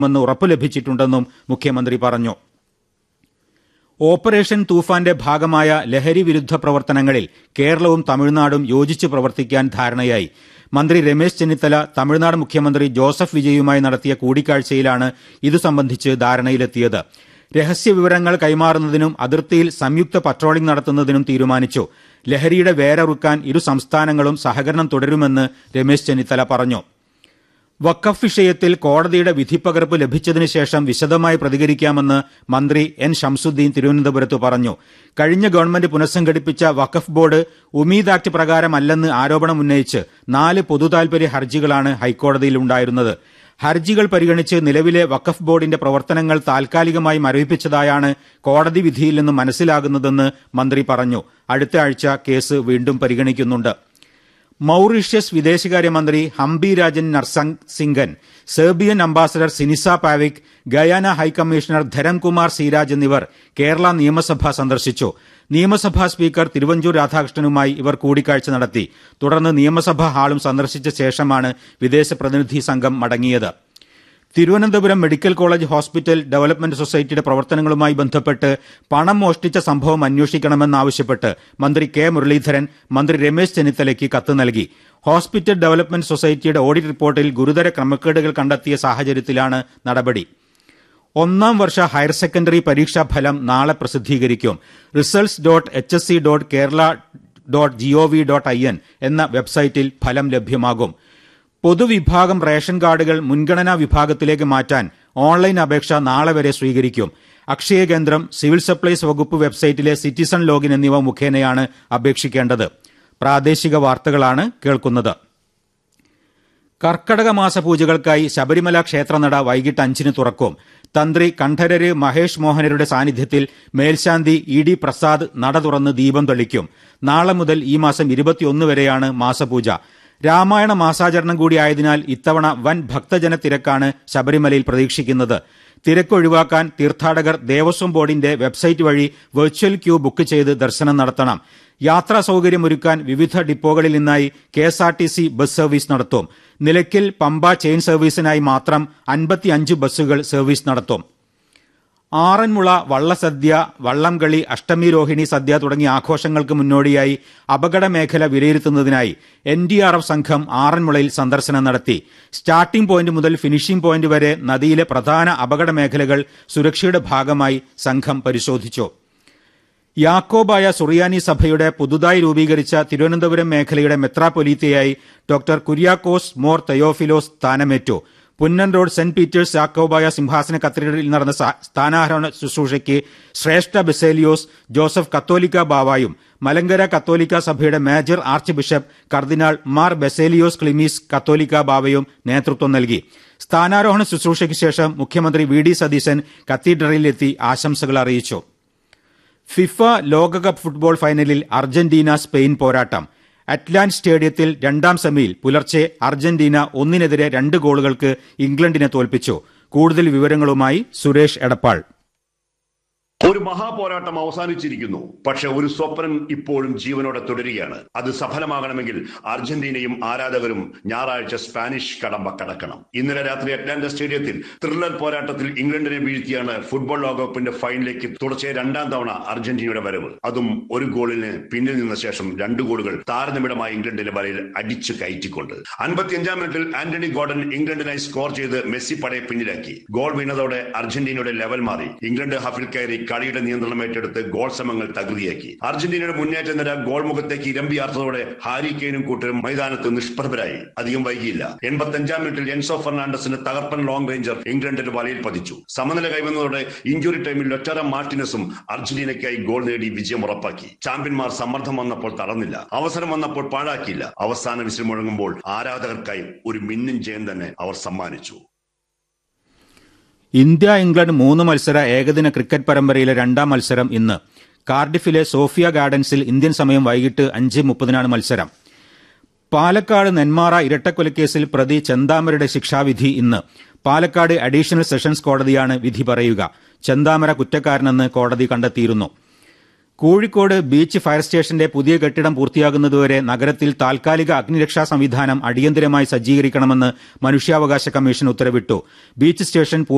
മെന്ന് ഉറപ്പു ലഭിച്ചിട്ടുണ്ടെന്നും മുഖ്യമന്ത്രി പറഞ്ഞു ഓപ്പറേഷൻ തൂഫാന്റെ ഭാഗമായ ലഹരി വിരുദ്ധ പ്രവർത്തനങ്ങളിൽ കേരളവും തമിഴ്നാടും യോജിച്ച് പ്രവർത്തിക്കാൻ ധാരണയായി മന്ത്രി രമേശ് ചെന്നിത്തല തമിഴ്നാട് മുഖ്യമന്ത്രി ജോസഫ് വിജയുമായി നടത്തിയ കൂടിക്കാഴ്ചയിലാണ് ഇതു സംബന്ധിച്ച് ധാരണയിലെത്തിയത് രഹസ്യവിവരങ്ങൾ കൈമാറുന്നതിനും അതിർത്തിയിൽ സംയുക്ത പട്രോളിംഗ് നടത്തുന്നതിനും തീരുമാനിച്ചു ലഹരിയുടെ വേരറുക്കാൻ ഇരു സംസ്ഥാനങ്ങളും സഹകരണം തുടരുമെന്ന് രമേശ് ചെന്നിത്തല പറഞ്ഞു വഖഫ് വിഷയത്തിൽ കോടതിയുടെ വിധിപ്പകർപ്പ് ലഭിച്ചതിനു ശേഷം വിശദമായി പ്രതികരിക്കാമെന്ന് മന്ത്രി എൻ ഷംസുദ്ദീൻ തിരുവനന്തപുരത്ത് പറഞ്ഞു കഴിഞ്ഞ ഗവൺമെന്റ് പുനഃസംഘടിപ്പിച്ച വഖഫ് ബോർഡ് ഉമീദ് ആക്ട് പ്രകാരമല്ലെന്ന് ആരോപണമുന്നയിച്ച് നാല് പൊതുതാൽപര്യ ഹർജികളാണ് ഹൈക്കോടതിയിൽ ഉണ്ടായിരുന്നത് ഹർജികൾ പരിഗണിച്ച് നിലവിലെ വഖഫ് ബോർഡിന്റെ പ്രവർത്തനങ്ങൾ താൽക്കാലികമായി മരവിപ്പിച്ചതായാണ് കോടതി വിധിയിൽ നിന്നും മനസ്സിലാകുന്നതെന്ന് മന്ത്രി പറഞ്ഞു അടുത്ത ആഴ്ച കേസ് വീണ്ടും പരിഗണിക്കുന്നുണ്ട് മൌറീഷ്യസ് വിദേശകാര്യമന്ത്രി ഹംബി രാജൻ നർസംഗ് സിംഗൻ Serbian ambassador Sinisa Pavic Guyana high commissioner Dharamkumar Seeraj എന്നിവർ കേരള നിയമസഭ സന്ദർശിച്ചു നിയമസഭാ സ്പീക്കർ തിരുവഞ്ചൂർ രാധാകൃഷ്ണനുമായി ഇവർ കൂടിക്കാഴ്ച നടത്തി തുടർന്ന് നിയമസഭാ ഹാളും സന്ദർശിച്ച ശേഷമാണ് വിദേശ പ്രതിനിധി സംഘം മടങ്ങിയത് Thiruvananthapuram medical college hospital development സൊസൈറ്റിയുടെ പ്രവർത്തനങ്ങളുമായി ബന്ധപ്പെട്ട് പണം മോഷ്ടിച്ച സംഭവം അന്വേഷിക്കണമെന്നാവശ്യപ്പെട്ട് മന്ത്രി കെ മുരളീധരൻ മന്ത്രി രമേശ് ചെന്നിത്തലയ്ക്ക് കത്ത് നൽകി ഹോസ്പിറ്റൽ ഡെവലപ്മെന്റ് സൊസൈറ്റിയുടെ ഓഡിറ്റ് റിപ്പോർട്ടിൽ ഗുരുതര ക്രമക്കേടുകൾ കണ്ടെത്തിയ സാഹചര്യത്തിലാണ് നടപടി ഒന്നാം വർഷ ഹയർ സെക്കൻഡറി പരീക്ഷാ ഫലം നാളെ പ്രസിദ്ധീകരിക്കും results dot H S C dot Kerala dot G O V dot I N എന്ന വെബ്സൈറ്റിൽ ഫലം ലഭ്യമാകും പൊതുവിഭാഗം റേഷൻ കാർഡുകൾ മുൻഗണനാ വിഭാഗത്തിലേക്ക് മാറ്റാൻ ഓൺലൈൻ അപേക്ഷ നാളെ വരെ സ്വീകരിക്കും അക്ഷയ കേന്ദ്രം സിവിൽ സപ്ലൈസ് വകുപ്പ് വെബ്സൈറ്റിലെ സിറ്റിസൺ ലോഗിൻ എന്നിവ മുഖേനയാണ് അപേക്ഷിക്കേണ്ടത് പ്രാദേശിക വാർത്തകളാണ് കേൾക്കുന്നത് കർക്കടക മാസ പൂജകൾക്കായി ശബരിമല ക്ഷേത്രനട വൈകിട്ട് അഞ്ചിന് തുറക്കും തന്ത്രി കണ്ഠരര് മഹേഷ് മോഹനരുടെ സാന്നിധ്യത്തിൽ മേൽശാന്തി ഇ ഡി പ്രസാദ് നട തുറന്ന് ദീപം തെളിക്കും നാളെ മുതൽ ഈ മാസം ഇരുപത്തിയൊന്ന് വരെയാണ് മാസപൂജ രാമായണ മാസാചരണം കൂടിയായതിനാൽ ഇത്തവണ വൻ ഭക്തജന തിരക്കാണ് ശബരിമലയിൽ പ്രതീക്ഷിക്കുന്നത് തിരക്ക് ഒഴിവാക്കാൻ തീർത്ഥാടകർ ദേവസ്വം ബോർഡിന്റെ വെബ്സൈറ്റ് വഴി വെർച്വൽ ക്യൂ ബുക്ക് ചെയ്ത് ദർശനം നടത്തണം യാത്രാ സൌകര്യമൊരുക്കാൻ വിവിധ ഡിപ്പോകളിൽ നിന്നായി K S R T C bus service നടത്തും നിലയ്ക്കൽ പമ്പ ചെയിൻ സർവീസിനായി മാത്രം അൻപത്തിയഞ്ച് ബസ്സുകൾ സർവീസ് നടത്തും ആറന്മുള വള്ളസദ്യ വള്ളംകളി അഷ്ടമി രോഹിണി സദ്യ തുടങ്ങിയ ആഘോഷങ്ങൾക്ക് മുന്നോടിയായി അപകട മേഖല വിലയിരുത്തുന്നതിനായി എൻ ഡി ആർ എഫ് സംഘം ആറന്മുളയിൽ സന്ദർശനം നടത്തി സ്റ്റാർട്ടിംഗ് പോയിന്റ് മുതൽ ഫിനിഷിംഗ് പോയിന്റ് വരെ നദിയിലെ പ്രധാന അപകട മേഖലകൾ സുരക്ഷയുടെ ഭാഗമായി സംഘം പരിശോധിച്ചു യാക്കോബായ സുറിയാനി സഭയുടെ പുതുതായി രൂപീകരിച്ച തിരുവനന്തപുരം മേഖലയുടെ മെത്രാപൊലീത്തയായി ഡോക്ടർ കുര്യാക്കോസ് മോർ തയോഫിലോസ് സ്ഥാനമേറ്റു Punnen road Saint Peter's Yakobaya സിംഹാസന കത്തീഡ്രലിൽ നടന്ന സ്ഥാനാരോഹണ ശുശ്രൂഷയ്ക്ക് ശ്രേഷ്ഠ ബെസേലിയോസ് ജോസഫ് കത്തോലിക്ക ബാവായും മലങ്കര കത്തോലിക്ക സഭയുടെ മേജർ ആർച്ച് ബിഷപ്പ് കർദിനാൾ മാർ ബെസേലിയോസ് ക്ലിമീസ് കത്തോലിക്ക ബാവയും നേതൃത്വം നൽകി സ്ഥാനാരോഹണ ശുശ്രൂഷയ്ക്ക് ശേഷം മുഖ്യമന്ത്രി വി ഡി സതീശൻ കത്തീഡ്രലിലെത്തി ആശംസകൾ അറിയിച്ചു ഫിഫ ലോകകപ്പ് ഫുട്ബോൾ ഫൈനലിൽ അർജന്റീന സ്പെയിൻ പോരാട്ടം അറ്റ്ലാന്റ് സ്റ്റേഡിയത്തിൽ രണ്ടാം സെമിയിൽ പുലർച്ചെ അർജന്റീന ഒന്നിനെതിരെ രണ്ട് ഗോളുകൾക്ക് ഇംഗ്ലണ്ടിനെ തോൽപ്പിച്ചു കൂടുതൽ വിവരങ്ങളുമായി സുരേഷ് എടപ്പാൾ ഒരു മഹാപോരാട്ടം അവസാനിച്ചിരിക്കുന്നു പക്ഷെ ഒരു സ്വപ്നം ഇപ്പോഴും ജീവനോടെ തുടരുകയാണ് അത് സഫലമാകണമെങ്കിൽ അർജന്റീനയും ആരാധകരും ഞായറാഴ്ച സ്പാനിഷ് കടമ്പ കടക്കണം ഇന്നലെ രാത്രി അറ്റ്ലാന്റ സ്റ്റേഡിയത്തിൽ ത്രില്ലർ പോരാട്ടത്തിൽ ഇംഗ്ലണ്ടിനെ വീഴ്ത്തിയാണ് ഫുട്ബോൾ ലോകകപ്പിന്റെ ഫൈനലിലേക്ക് തുടർച്ചയായ രണ്ടാം തവണ അർജന്റീനയുടെ വരവ് അതും ഒരു ഗോളിന് പിന്നിൽ നിന്ന ശേഷം രണ്ട് ഗോളുകൾ താരനിമിടമായി ഇംഗ്ലണ്ടിന്റെ വലയിൽ അടിച്ചു കയറ്റിക്കൊണ്ട് അൻപത്തിയഞ്ചാം മിനിറ്റിൽ ആന്റണി ഗോർഡൻ ഇംഗ്ലണ്ടിനായി സ്കോർ ചെയ്ത് മെസ്സി പടയെ പിന്നിലാക്കി ഗോൾ വീണതോടെ അർജന്റീനയുടെ ലെവൽ മാറി ഇംഗ്ലണ്ട് ഹഫിൽ കയറി കളിയുടെ നിയന്ത്രണം ഏറ്റെടുത്ത് ഗോൾ ശ്രമങ്ങൾ തകൃതിയാക്കി അർജന്റീനയുടെ മുന്നേറ്റ നിര ഗോൾ മുഖത്തേക്ക് ഇരമ്പിയാർത്തതോടെ ഹാരി കെയ്നും കൂട്ടരും മൈതാനത്ത് നിഷ്പ്രഭരായി അധികം വൈകിയില്ല എൺപത്തി അഞ്ചാം മിനിറ്റിൽ എൻസോ ഫെർണാണ്ടസിന് തകർപ്പൻ ലോങ് റേഞ്ചർ ഇംഗ്ലണ്ടിന്റെ വലയിൽ പതിച്ചു സമനില കൈവന്നതോടെ ഇഞ്ചുറി ടൈമിൽ ലൊറ്റാര മാർട്ടിനസും അർജന്റീനയ്ക്കായി ഗോൾ നേടി വിജയം ഉറപ്പാക്കി ചാമ്പ്യന്മാർ സമ്മർദ്ദം വന്നപ്പോൾ തടഞ്ഞില്ല അവസരം വന്നപ്പോൾ പാഴാക്കിയില്ല അവസാന വിസിൽ മുഴങ്ങുമ്പോൾ ആരാധകർക്കായി ഒരു മിന്നും ജയം തന്നെ അവർ സമ്മാനിച്ചു ഇന്ത്യ ഇംഗ്ലണ്ട് മൂന്ന് മത്സര ഏകദിന ക്രിക്കറ്റ് പരമ്പരയിലെ രണ്ടാം മത്സരം ഇന്ന് കാർഡിഫിലെ സോഫിയ ഗാർഡൻസിൽ ഇന്ത്യൻ സമയം വൈകിട്ട് അഞ്ച് മുപ്പതിനാണ് മത്സരം പാലക്കാട് നെന്മാറ ഇരട്ടക്കൊലക്കേസിൽ പ്രതി ചെന്താമരയുടെ ശിക്ഷാവിധി ഇന്ന് പാലക്കാട് അഡീഷണൽ സെഷൻസ് കോടതിയാണ് വിധി പറയുക ചെന്താമര കുറ്റക്കാരനെന്ന് കോടതി കണ്ടെത്തിയിരുന്നു കോഴിക്കോട് ബീച്ച് ഫയർ സ്റ്റേഷന്റെ പുതിയ കെട്ടിടം പൂർത്തിയാകുന്നതുവരെ നഗരത്തിൽ താൽക്കാലിക അഗ്നിരക്ഷാ സംവിധാനം അടിയന്തരമായി സജ്ജീകരിക്കണമെന്ന് മനുഷ്യാവകാശ കമ്മീഷൻ ഉത്തരവിട്ടു ബീച്ച് സ്റ്റേഷൻ